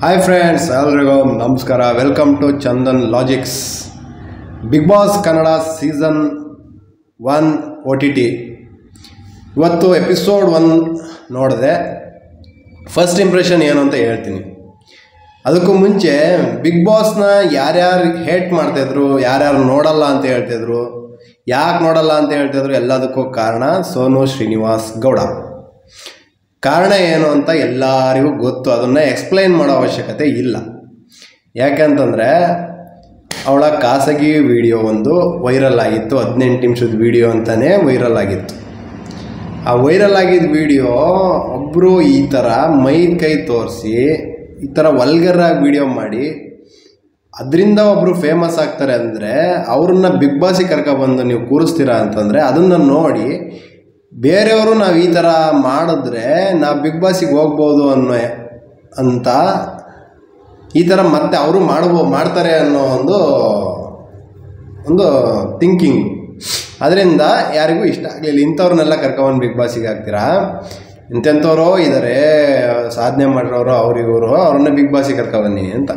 hi friends ಎಲ್ರಿಗೂ ನಮಸ್ಕಾರ welcome to Chandan logics big boss Kannada season one O T T ಇವತ್ತು episode one ನೋಡಿದೆ first impression ಏನು ಅಂತ ಹೇಳ್ತೀನಿ ಅದಕ್ಕೂ ಮುಂಚೆ ಬಿಗ್ ಬಾಸ್ನ ಯಾರ್ಯಾರು ಹೇಟ್ ಮಾಡ್ತಾಯಿದ್ರು ಯಾರ್ಯಾರು ನೋಡಲ್ಲ ಅಂತ ಹೇಳ್ತಿದ್ರು ಯಾಕೆ ನೋಡಲ್ಲ ಅಂತ ಹೇಳ್ತಿದ್ರು ಎಲ್ಲದಕ್ಕೂ ಕಾರಣ ಸೋನು ಶ್ರೀನಿವಾಸ್ ಗೌಡ ಕಾರಣ ಏನು ಅಂತ ಎಲ್ಲರಿಗೂ ಗೊತ್ತು ಅದನ್ನು ಎಕ್ಸ್ಪ್ಲೈನ್ ಮಾಡೋ ಅವಶ್ಯಕತೆ ಇಲ್ಲ ಯಾಕಂತಂದರೆ ಅವಳ ಖಾಸಗಿ ವಿಡಿಯೋ ಒಂದು ವೈರಲ್ ಆಗಿತ್ತು ಹದಿನೆಂಟು ನಿಮಿಷದ ವಿಡಿಯೋ ಅಂತಲೇ ವೈರಲ್ ಆಗಿತ್ತು ಆ ವೈರಲ್ ಆಗಿದ್ದ ವಿಡಿಯೋ ಒಬ್ಬರು ಈ ಥರ ಮೈ ಕೈ ತೋರಿಸಿ ಈ ಥರ ವಲ್ಗರಾಗಿ ವಿಡಿಯೋ ಮಾಡಿ ಅದರಿಂದ ಒಬ್ಬರು ಫೇಮಸ್ ಆಗ್ತಾರೆ ಅಂದರೆ ಅವ್ರನ್ನ ಬಿಗ್ ಬಾಸಿಗೆ ಕರ್ಕೊಬಂದು ನೀವು ಕೂರಿಸ್ತೀರಾ ಅಂತಂದರೆ ಅದನ್ನು ನೋಡಿ ಬೇರೆಯವರು ನಾವು ಈ ಥರ ಮಾಡಿದ್ರೆ ನಾವು ಬಿಗ್ ಬಾಸಿಗೆ ಹೋಗ್ಬೋದು ಅನ್ನೋ ಅಂತ ಈ ಥರ ಮತ್ತೆ ಅವರು ಮಾಡ್ಬೋ ಮಾಡ್ತಾರೆ ಅನ್ನೋ ಒಂದು ಒಂದು ಥಿಂಕಿಂಗ್ ಅದರಿಂದ ಯಾರಿಗೂ ಇಷ್ಟ ಆಗಲಿಲ್ಲ ಇಂಥವ್ರನ್ನೆಲ್ಲ ಕರ್ಕೊಬಂದು ಬಿಗ್ ಬಾಸಿಗೆ ಹಾಕ್ತೀರಾ ಇಂತೆಂಥವ್ರೋ ಇದ್ದಾರೆ ಸಾಧನೆ ಮಾಡಿರೋರು ಅವ್ರಿಗವರು ಅವ್ರನ್ನ ಬಿಗ್ ಬಾಸಿಗೆ ಕರ್ಕೊಬನ್ನಿ ಅಂತ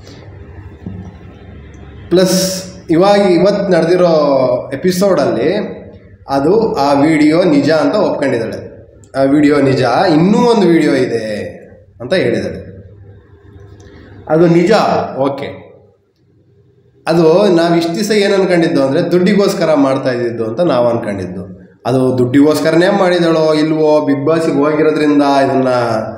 ಪ್ಲಸ್ ಇವಾಗ ಇವತ್ತು ನಡೆದಿರೋ ಎಪಿಸೋಡಲ್ಲಿ ಅದು ಆ ವಿಡಿಯೋ ನಿಜ ಅಂತ ಒಪ್ಕೊಂಡಿದ್ದಾಳೆ ಆ ವಿಡಿಯೋ ನಿಜ ಇನ್ನೂ ಒಂದು ವಿಡಿಯೋ ಇದೆ ಅಂತ ಹೇಳಿದ್ದಾಳೆ ಅದು ನಿಜ ಓಕೆ ಅದು ನಾವು ಇಷ್ಟು ದಿವಸ ಏನು ಅನ್ಕೊಂಡಿದ್ದು ಅಂದರೆ ದುಡ್ಡಿಗೋಸ್ಕರ ಮಾಡ್ತಾ ಇದ್ದಿದ್ದು ಅಂತ ನಾವು ಅನ್ಕೊಂಡಿದ್ದು ಅದು ದುಡ್ಡಿಗೋಸ್ಕರನೇ ಮಾಡಿದಳೋ ಇಲ್ವೋ ಬಿಗ್ ಬಾಸಿಗೆ ಹೋಗಿರೋದ್ರಿಂದ ಇದನ್ನು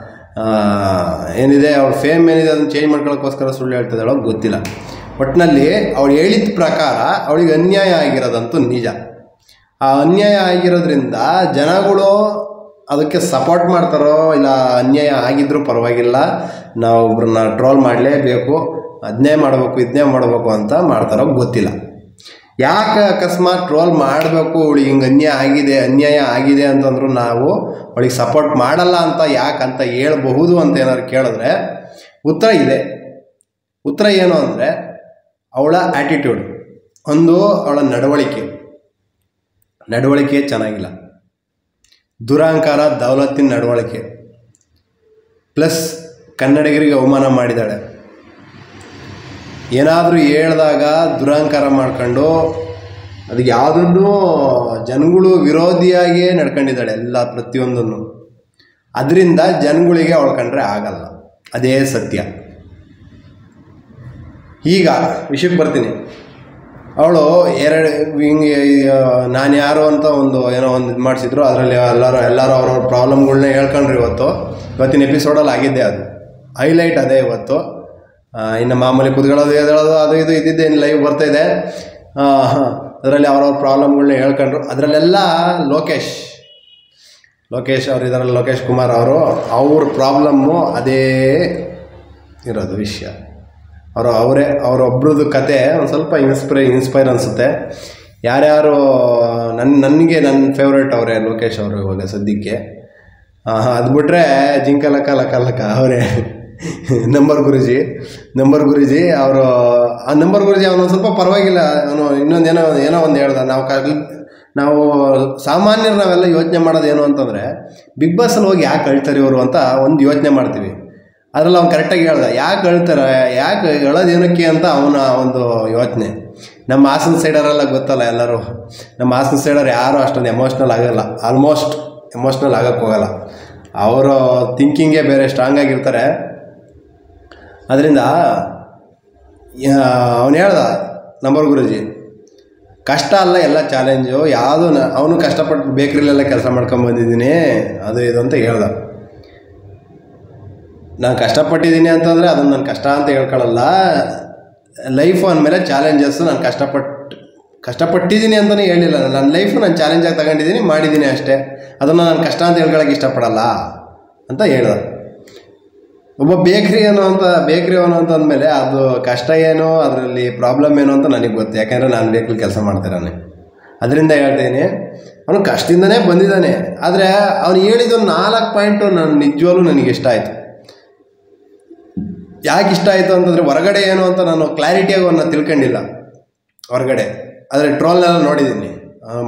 ಏನಿದೆ ಅವಳ ಫೇಮ್ ಏನಿದೆ ಅದನ್ನು ಚೇಂಜ್ ಮಾಡ್ಕೊಳ್ಳೋಕ್ಕೋಸ್ಕರ ಸುಳ್ಳು ಹೇಳ್ತಿದ್ದಾಳೋ ಗೊತ್ತಿಲ್ಲ ಒಟ್ಟಿನಲ್ಲಿ ಅವಳು ಹೇಳಿದ ಪ್ರಕಾರ ಅವಳಿಗೆ ಅನ್ಯಾಯ ಆಗಿರೋದಂತೂ ನಿಜ ಆ ಅನ್ಯಾಯ ಆಗಿರೋದ್ರಿಂದ ಜನಗಳು ಅದಕ್ಕೆ ಸಪೋರ್ಟ್ ಮಾಡ್ತಾರೋ ಇಲ್ಲ ಅನ್ಯಾಯ ಆಗಿದ್ರೂ ಪರವಾಗಿಲ್ಲ ನಾವು ಒಬ್ರನ್ನ ಟ್ರೋಲ್ ಮಾಡಲೇಬೇಕು ಅದನ್ನೇ ಮಾಡಬೇಕು ಇದನ್ನೇ ಮಾಡಬೇಕು ಅಂತ ಮಾಡ್ತಾರೋ ಗೊತ್ತಿಲ್ಲ ಯಾಕೆ ಅಕಸ್ಮಾತ್ ಟ್ರೋಲ್ ಮಾಡಬೇಕು ಅವಳಿಗೆ ಹಿಂಗೆ ಅನ್ಯಾಯ ಆಗಿದೆ ಅನ್ಯಾಯ ಆಗಿದೆ ಅಂತಂದ್ರು ನಾವು ಅವಳಿಗೆ ಸಪೋರ್ಟ್ ಮಾಡಲ್ಲ ಅಂತ ಯಾಕಂತ ಹೇಳ್ಬಹುದು ಅಂತ ಏನಾದ್ರು ಕೇಳಿದ್ರೆ ಉತ್ತರ ಇದೆ ಉತ್ತರ ಏನು ಅಂದರೆ ಅವಳ ಆ್ಯಟಿಟ್ಯೂಡ್ ಒಂದು ಅವಳ ನಡವಳಿಕೆ ನಡವಳಿಕೆ ಚೆನ್ನಾಗಿಲ್ಲ ದುರಹಂಕಾರ ದೌಲತ್ತಿನ ನಡವಳಿಕೆ ಪ್ಲಸ್ ಕನ್ನಡಿಗರಿಗೆ ಅವಮಾನ ಮಾಡಿದ್ದಾಳೆ ಏನಾದರೂ ಹೇಳಿದಾಗ ದುರಹಂಕಾರ ಮಾಡ್ಕೊಂಡು ಅದಕ್ಕೆ ಯಾವುದನ್ನು ಜನಗಳು ವಿರೋಧಿಯಾಗಿಯೇ ನಡ್ಕೊಂಡಿದ್ದಾಳೆ ಎಲ್ಲ ಪ್ರತಿಯೊಂದನ್ನು ಅದರಿಂದ ಜನಗಳಿಗೆ ಅವಳು ಕಂಡ್ರೆ ಆಗಲ್ಲ ಅದೇ ಸತ್ಯ ಈಗ ವಿಷಯಕ್ಕೆ ಬರ್ತೀನಿ ಅವಳು ಎರಡು ಹಿಂಗೆ ನಾನು ಯಾರು ಅಂತ ಒಂದು ಏನೋ ಒಂದು ಇದು ಮಾಡಿಸಿದ್ರು ಅದರಲ್ಲಿ ಎಲ್ಲರೂ ಎಲ್ಲರೂ ಅವ್ರವ್ರ ಪ್ರಾಬ್ಲಮ್ಗಳ್ನ ಹೇಳ್ಕೊಂಡ್ರು ಇವತ್ತು ಇವತ್ತಿನ ಎಪಿಸೋಡಲ್ಲಿ ಆಗಿದ್ದೆ ಅದು ಹೈಲೈಟ್ ಅದೇ ಇವತ್ತು ಇನ್ನು ಮಾಮೂಲಿ ಕುತ್ಕೊಳ್ಳೋದು ಎದ್ದೇಳೋದು ಅದು ಇದು ಇದ್ದಿದ್ದೆ ಇನ್ನು ಲೈವ್ ಬರ್ತಾಯಿದೆ ಅದರಲ್ಲಿ ಅವ್ರವ್ರ ಪ್ರಾಬ್ಲಮ್ಗಳ್ನ ಹೇಳ್ಕೊಂಡ್ರು ಅದರಲ್ಲೆಲ್ಲ ಲೋಕೇಶ್ ಲೋಕೇಶ್ ಅವ್ರು ಇದಾರಲ್ಲ ಲೋಕೇಶ್ ಕುಮಾರ್ ಅವರು ಅವ್ರ ಪ್ರಾಬ್ಲಮ್ಮು ಅದೇ ಇರೋದು ವಿಷಯ ಅವರು ಅವರೇ ಅವರೊಬ್ರದ್ದು ಕತೆ ಒಂದು ಸ್ವಲ್ಪ ಇನ್ಸ್ಪೈರ್ ಇನ್ಸ್ಪೈರ್ ಅನಿಸುತ್ತೆ ಯಾರ್ಯಾರು ನನ್ನ ನನಗೆ ನನ್ನ ಫೇವ್ರೇಟ್ ಅವರೇ ಲೋಕೇಶ್ ಅವರು ಇವಾಗ ಸದ್ಯಕ್ಕೆ ಅದು ಬಿಟ್ಟರೆ ಜಿಂಕ ಲಕ್ಕ ಲಕ್ಕ ಲಕ್ಕ ಅವರೇ ನಂಬರ್ ಗುರುಜಿ ನಂಬರ್ ಗುರುಜಿ ಅವರು ಆ ನಂಬರ್ ಗುರುಜಿ ಅವನು ಸ್ವಲ್ಪ ಪರವಾಗಿಲ್ಲ ಅವನು ಇನ್ನೊಂದು ಏನೋ ಏನೋ ಒಂದು ಹೇಳ್ದ ನಾವು ಕ ನಾವು ಸಾಮಾನ್ಯರು ನಾವೆಲ್ಲ ಯೋಚನೆ ಮಾಡೋದು ಏನು ಅಂತಂದರೆ ಬಿಗ್ ಬಾಸಲ್ಲಿ ಹೋಗಿ ಯಾಕೆ ಅಳ್ತಾರೆ ಇವರು ಅಂತ ಒಂದು ಯೋಚನೆ ಮಾಡ್ತೀವಿ ಅದರಲ್ಲಿ ಅವ್ನು ಕರೆಕ್ಟಾಗಿ ಹೇಳ್ದ ಯಾಕೆ ಅಳ್ತಾರೆ ಯಾಕೆ ಹೇಳೋದು ಏನಕ್ಕೆ ಅಂತ ಅವನ ಒಂದು ಯೋಚನೆ ನಮ್ಮ ಹಾಸನ ಸೈಡರೆಲ್ಲ ಗೊತ್ತಲ್ಲ ಎಲ್ಲರೂ ನಮ್ಮ ಹಾಸನ ಸೈಡರ್ ಯಾರೂ ಅಷ್ಟೊಂದು ಎಮೋಷ್ನಲ್ ಆಗಲ್ಲ ಆಲ್ಮೋಸ್ಟ್ ಎಮೋಷ್ನಲ್ ಆಗಕ್ಕೆ ಹೋಗಲ್ಲ ಅವರ ಥಿಂಕಿಂಗೇ ಬೇರೆ ಸ್ಟ್ರಾಂಗ್ ಆಗಿರ್ತಾರೆ ಅದರಿಂದ ಅವನು ಹೇಳ್ದ ನಂಬರ್ ಗುರುಜಿ ಕಷ್ಟ ಅಲ್ಲ ಎಲ್ಲ ಚಾಲೆಂಜು ಯಾವುದು ಅವನು ಕಷ್ಟಪಟ್ಟು ಬೇಕ್ರಿಲೆಲ್ಲ ಕೆಲಸ ಮಾಡ್ಕೊಂಬಂದಿದ್ದೀನಿ ಅದು ಇದು ಅಂತ ಹೇಳ್ದ ನಾನು ಕಷ್ಟಪಟ್ಟಿದ್ದೀನಿ ಅಂತಂದರೆ ಅದನ್ನು ನಾನು ಕಷ್ಟ ಅಂತ ಹೇಳ್ಕೊಳ್ಳಲ್ಲ ಲೈಫು ಅಂದಮೇಲೆ ಚಾಲೆಂಜಸ್ಸು ನಾನು ಕಷ್ಟಪಟ್ಟು ಕಷ್ಟಪಟ್ಟಿದ್ದೀನಿ ಅಂತಲೇ ಹೇಳಿಲ್ಲ ನನ್ನ ಲೈಫು ನಾನು ಚಾಲೆಂಜಾಗಿ ತಗೊಂಡಿದ್ದೀನಿ ಮಾಡಿದ್ದೀನಿ ಅಷ್ಟೇ ಅದನ್ನು ನಾನು ಕಷ್ಟ ಅಂತ ಹೇಳ್ಕೊಳಕ್ಕೆ ಇಷ್ಟಪಡಲ್ಲ ಅಂತ ಹೇಳ್ದ ಒಬ್ಬ ಬೇಕ್ರಿ ಏನೋ ಅಂತ ಬೇಕ್ರಿ ಅವನು ಅಂತ ಅಂದಮೇಲೆ ಅದು ಕಷ್ಟ ಏನು ಅದರಲ್ಲಿ ಪ್ರಾಬ್ಲಮ್ ಏನು ಅಂತ ನನಗೆ ಗೊತ್ತು ಯಾಕೆಂದರೆ ನಾನು ಬೇಕ್ರಿ ಕೆಲಸ ಮಾಡ್ತಿದ್ದಾನೆ ಅದರಿಂದ ಹೇಳ್ತೀನಿ ಅವನು ಕಷ್ಟದಿಂದನೇ ಬಂದಿದ್ದಾನೆ ಆದರೆ ಅವನು ಹೇಳಿದ ನಾಲ್ಕು ಪಾಯಿಂಟು ನಾನು ನಿಜವಾಗ್ಲೂ ನನಗೆ ಇಷ್ಟ ಆಯಿತು ಯಾಕೆ ಇಷ್ಟ ಆಯಿತು ಅಂತಂದರೆ ಹೊರಗಡೆ ಏನು ಅಂತ ನಾನು ಕ್ಲಾರಿಟಿಯಾಗಿ ಅವನ್ನ ತಿಳ್ಕೊಂಡಿಲ್ಲ ಹೊರಗಡೆ ಆದರೆ ಟ್ರೋಲ್ನೆಲ್ಲ ನೋಡಿದ್ದೀನಿ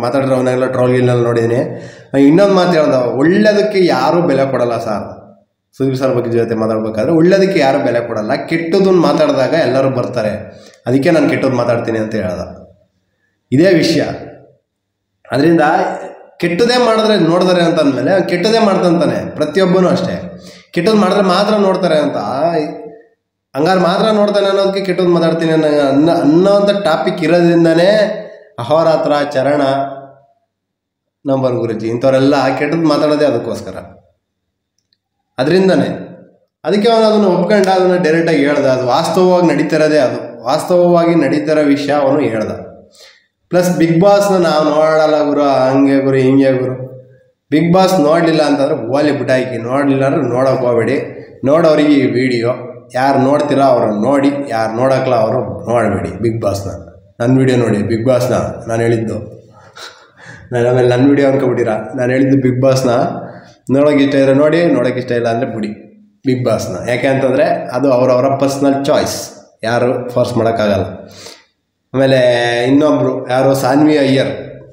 ಮಾತಾಡಿರೋವನ್ನೆಲ್ಲ ಟ್ರೋಲ್ ಗಿಲ್ನೆಲ್ಲ ನೋಡಿದ್ದೀನಿ ಇನ್ನೊಂದು ಮಾತು ಹೇಳ್ದ ಒಳ್ಳೆಯದಕ್ಕೆ ಯಾರೂ ಬೆಲೆ ಕೊಡಲ್ಲ ಸರ್ ಸುದೀಪ್ ಸರ್ ಬಗ್ಗೆ ಜೊತೆ ಮಾತಾಡ್ಬೇಕಾದ್ರೆ ಒಳ್ಳೇದಕ್ಕೆ ಯಾರು ಬೆಲೆ ಕೊಡಲ್ಲ ಕೆಟ್ಟದನ್ನು ಮಾತಾಡಿದಾಗ ಎಲ್ಲರೂ ಬರ್ತಾರೆ ಅದಕ್ಕೆ ನಾನು ಕೆಟ್ಟದ್ದು ಮಾತಾಡ್ತೀನಿ ಅಂತ ಹೇಳ್ದ ಇದೇ ವಿಷಯ ಅದರಿಂದ ಕೆಟ್ಟದೇ ಮಾಡಿದ್ರೆ ನೋಡ್ತಾರೆ ಅಂತ ಅಂದಮೇಲೆ ಕೆಟ್ಟದೇ ಮಾಡ್ತಂತಾನೆ ಪ್ರತಿಯೊಬ್ಬನೂ ಅಷ್ಟೇ ಕೆಟ್ಟದ್ದು ಮಾಡಿದ್ರೆ ಮಾತ್ರ ನೋಡ್ತಾರೆ ಅಂತ ಹಂಗಾರೆ ಮಾತ್ರ ನೋಡ್ತಾನೆ ಅನ್ನೋದಕ್ಕೆ ಕೆಟ್ಟದ್ದು ಮಾತಾಡ್ತೀನಿ ಅನ್ನೋ ಅನ್ನೋ ಅನ್ನೋಂಥ ಟಾಪಿಕ್ ಇರೋದ್ರಿಂದನೇ ಅಹೋರಾತ್ರ ಚರಣ ನಂಬರ್ ಗುರುಜಿ ಇಂಥವರೆಲ್ಲ ಕೆಟ್ಟದ್ದು ಮಾತಾಡೋದೇ ಅದಕ್ಕೋಸ್ಕರ ಅದರಿಂದನೇ ಅದಕ್ಕೆ ಅವನು ಅದನ್ನು ಒಪ್ಕೊಂಡ ಅದನ್ನು ಡೈರೆಕ್ಟಾಗಿ ಹೇಳ್ದ ಅದು ವಾಸ್ತವವಾಗಿ ನಡೀತಿರೋದೇ ಅದು ವಾಸ್ತವವಾಗಿ ನಡೀತಿರೋ ವಿಷಯ ಅವನು ಹೇಳ್ದ ಪ್ಲಸ್ ಬಿಗ್ ಬಾಸ್ನ ನಾವು ನೋಡಲ್ಲ ಗುರು ಹಂಗೆ ಗುರು ಹಿಂಗೆ ಗುರು ಬಿಗ್ ಬಾಸ್ ನೋಡಲಿಲ್ಲ ಅಂತಂದ್ರೆ ಓಲಿ ಬಿಟ್ಟಾಕಿ ನೋಡಲಿಲ್ಲ ಅಂದ್ರೆ ನೋಡೋಕೆ ಹೋಗ್ಬೇಡಿ ನೋಡೋರಿಗೆ ಈ ವಿಡಿಯೋ ಯಾರು ನೋಡ್ತೀರೋ ಅವರು ನೋಡಿ ಯಾರು ನೋಡೋಕ್ಕಲ್ಲ ಅವರು ನೋಡಬೇಡಿ ಬಿಗ್ ಬಾಸ್ನ ನನ್ನ ವಿಡಿಯೋ ನೋಡಿ ಬಿಗ್ ಬಾಸ್ನ ನಾನು ಹೇಳಿದ್ದು ನಾನು ಆಮೇಲೆ ನನ್ನ ವಿಡಿಯೋ ಅನ್ಕೊಬಿಟ್ಟಿರ ನಾನು ಹೇಳಿದ್ದು ಬಿಗ್ ಬಾಸ್ನ ನೋಡೋಕೆ ಇಷ್ಟ ಇದ್ರೆ ನೋಡಿ ನೋಡೋಕೆ ಇಷ್ಟ ಇಲ್ಲ ಅಂದರೆ ಬಿಡಿ ಬಿಗ್ ಬಾಸ್ನ ಯಾಕೆ ಅಂತಂದರೆ ಅದು ಅವರವರ ಪರ್ಸ್ನಲ್ ಚಾಯ್ಸ್ ಯಾರು ಫೋರ್ಸ್ ಮಾಡೋಕ್ಕಾಗಲ್ಲ ಆಮೇಲೆ ಇನ್ನೊಬ್ಬರು ಯಾರು ಸಾನ್ವಿ ಅಯ್ಯರ್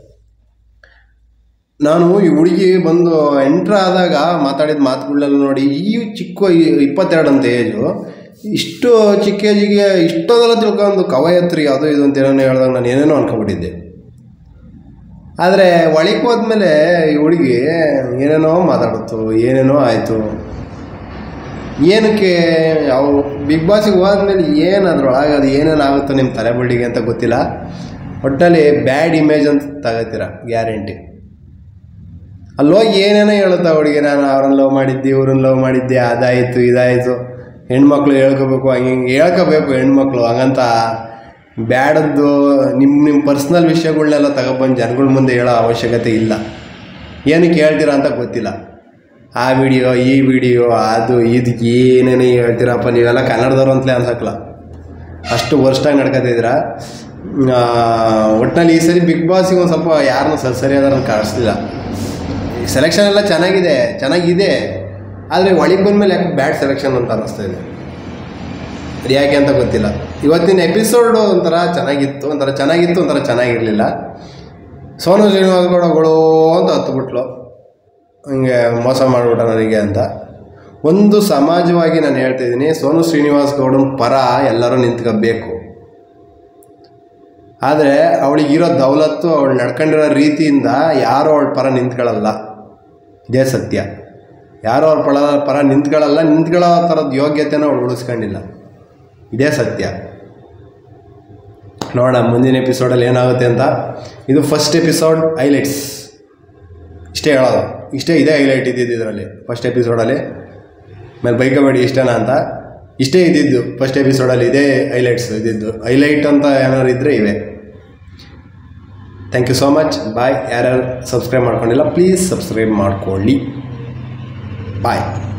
ನಾನು ಈ ಹುಡುಗಿ ಬಂದು ಎಂಟ್ರ್ ಆದಾಗ ಮಾತಾಡಿದ ಮಾತುಗಳನ್ನೆಲ್ಲ ನೋಡಿ ಈ ಚಿಕ್ಕ ಈ- ಇಪ್ಪತ್ತೆರಡು ಅಂತ ಏಜು ಇಷ್ಟು ಚಿಕ್ಕ ಏಜಿಗೆ ಇಷ್ಟೊಂದೆಲ್ಲ ತಿಳ್ಕೊಂಡು ಕವಯತ್ರಿ ಅದು ಇದು ಅಂತ ಏನೋ ಹೇಳ್ದಾಗ ನಾನು ಏನೇನೋ ಅನ್ಕೊಬಿಟ್ಟಿದ್ದೆ ಆದರೆ ಒಳಗೆ ಹೋದ್ಮೇಲೆ ಈ ಹುಡುಗಿ ಏನೇನೋ ಮಾತಾಡುತ್ತು ಏನೇನೋ ಆಯಿತು ಏನಕ್ಕೆ ಯಾವ ಬಿಗ್ ಬಾಸಿಗೆ ಹೋದ್ಮೇಲೆ ಏನು ಅದ್ರೊಳಗೆ ಅದು ಏನೇನು ಆಗುತ್ತೋ ನಿಮ್ಮ ತಲೆ ಬಳ್ಳಿಗೆ ಅಂತ ಗೊತ್ತಿಲ್ಲ ಒಟ್ಟಲ್ಲಿ ಬ್ಯಾಡ್ ಇಮೇಜ್ ಅಂತ ತಗೋತೀರ ಗ್ಯಾರಂಟಿ ಅಲ್ಲಿ ಹೋಗಿ ಏನೇನೋ ಹೇಳುತ್ತಾ ಹುಡುಗಿ ನಾನು ಅವ್ರನ್ನ ಲವ್ ಮಾಡಿದ್ದೆ ಇವ್ರನ್ನ ಲವ್ ಮಾಡಿದ್ದೆ ಅದಾಯಿತು ಇದಾಯಿತು ಹೆಣ್ಮಕ್ಳು ಹೇಳ್ಕೋಬೇಕು ಹಂಗೆ ಹಿಂಗೆ ಹೇಳ್ಕೋಬೇಕು ಹೆಣ್ಮಕ್ಳು ಹಂಗಂತ ಬ್ಯಾಡದ್ದು ನಿಮ್ಮ ನಿಮ್ಮ ಪರ್ಸ್ನಲ್ ವಿಷಯಗಳ್ನೆಲ್ಲ ತಗೊಬಂದು ಜನಗಳ ಮುಂದೆ ಹೇಳೋ ಅವಶ್ಯಕತೆ ಇಲ್ಲ ಏನಕ್ಕೆ ಹೇಳ್ತೀರಾ ಅಂತ ಗೊತ್ತಿಲ್ಲ ಆ ವಿಡಿಯೋ ಈ ವಿಡಿಯೋ ಅದು ಇದು ಏನೇನು ಹೇಳ್ತೀರಪ್ಪ ನೀವೆಲ್ಲ ಕನ್ನಡದವ್ರು ಅಂತಲೇ ಅನ್ಸಕ್ಕಲ್ಲ ಅಷ್ಟು ವರ್ಸ್ಟಾಗಿ ನಡ್ಕೊತಿದ್ದೀರ ಒಟ್ಟಿನಲ್ಲಿ ಈ ಸರಿ ಬಿಗ್ ಬಾಸಿಗೆ ಒಂದು ಸ್ವಲ್ಪ ಯಾರನ್ನೂ ಸರಿ ಸರಿಯಾದ ಕಾಣಿಸ್ಲಿಲ್ಲ ಸೆಲೆಕ್ಷನ್ ಎಲ್ಲ ಚೆನ್ನಾಗಿದೆ ಚೆನ್ನಾಗಿದೆ ಆದರೆ ಒಳಗೆ ಬಂದಮೇಲೆ ಯಾಕೆ ಬ್ಯಾಡ್ ಸೆಲೆಕ್ಷನ್ ಅಂತ ಅನ್ನಿಸ್ತಾ ಇದೆ ಅದು ಯಾಕೆ ಅಂತ ಗೊತ್ತಿಲ್ಲ ಇವತ್ತಿನ ಎಪಿಸೋಡು ಒಂಥರ ಚೆನ್ನಾಗಿತ್ತು ಒಂಥರ ಚೆನ್ನಾಗಿತ್ತು ಒಂಥರ ಚೆನ್ನಾಗಿರಲಿಲ್ಲ ಸೋನು ಶ್ರೀನಿವಾಸ್ ಗೌಡಗಳು ಅಂತ ಹತ್ಬಿಟ್ಲು ಹಿಂಗೆ ಮೋಸ ಮಾಡಿಬಿಟ್ಟ ನನಗೆ ಅಂತ ಒಂದು ಸಮಾಜವಾಗಿ ನಾನು ಹೇಳ್ತಿದ್ದೀನಿ ಸೋನು ಶ್ರೀನಿವಾಸ್ ಗೌಡನ ಪರ ಎಲ್ಲರೂ ನಿಂತ್ಕೋಬೇಕು ಆದರೆ ಅವಳಿಗಿರೋ ದೌಲತ್ತು ಅವಳು ನಡ್ಕೊಂಡಿರೋ ರೀತಿಯಿಂದ ಯಾರೂ ಅವಳ ಪರ ನಿಂತ್ಕೊಳ್ಳಲ್ಲ ಇದೇ ಸತ್ಯ ಯಾರೂ ಅವ್ರ ಪರ ಪರ ನಿಂತ್ಕೊಳ್ಳಲ್ಲ ನಿಂತ್ಕೊಳ್ಳೋ ಥರದ ಯೋಗ್ಯತೆನ ಅವಳು ಉಳಿಸ್ಕೊಂಡಿಲ್ಲ ಇದೇ ಸತ್ಯ ನೋಡೋಣ ಮುಂದಿನ ಎಪಿಸೋಡಲ್ಲಿ ಏನಾಗುತ್ತೆ ಅಂತ ಇದು ಫಸ್ಟ್ ಎಪಿಸೋಡ್ ಹೈಲೈಟ್ಸ್ ಇಷ್ಟೇ ಹೇಳೋದು ಇಷ್ಟೇ ಇದೇ ಹೈಲೈಟ್ ಇದ್ದಿದ್ದು ಇದರಲ್ಲಿ ಫಸ್ಟ್ ಎಪಿಸೋಡಲ್ಲಿ ಆಮೇಲೆ ಬೈಕಬೇಡಿ ಇಷ್ಟನಾ ಅಂತ ಇಷ್ಟೇ ಇದ್ದಿದ್ದು ಫಸ್ಟ್ ಎಪಿಸೋಡಲ್ಲಿ ಇದೇ ಹೈಲೈಟ್ಸ್ ಇದ್ದಿದ್ದು ಹೈಲೈಟ್ ಅಂತ ಏನಾದ್ರು ಇದ್ದರೆ ಇವೆ thank you so much bye ಯಾರ್ಯಾರು ಸಬ್ಸ್ಕ್ರೈಬ್ ಮಾಡ್ಕೊಂಡಿಲ್ಲ ಪ್ಲೀಸ್ ಸಬ್ಸ್ಕ್ರೈಬ್ ಮಾಡ್ಕೊಳ್ಳಿ ಬಾಯ್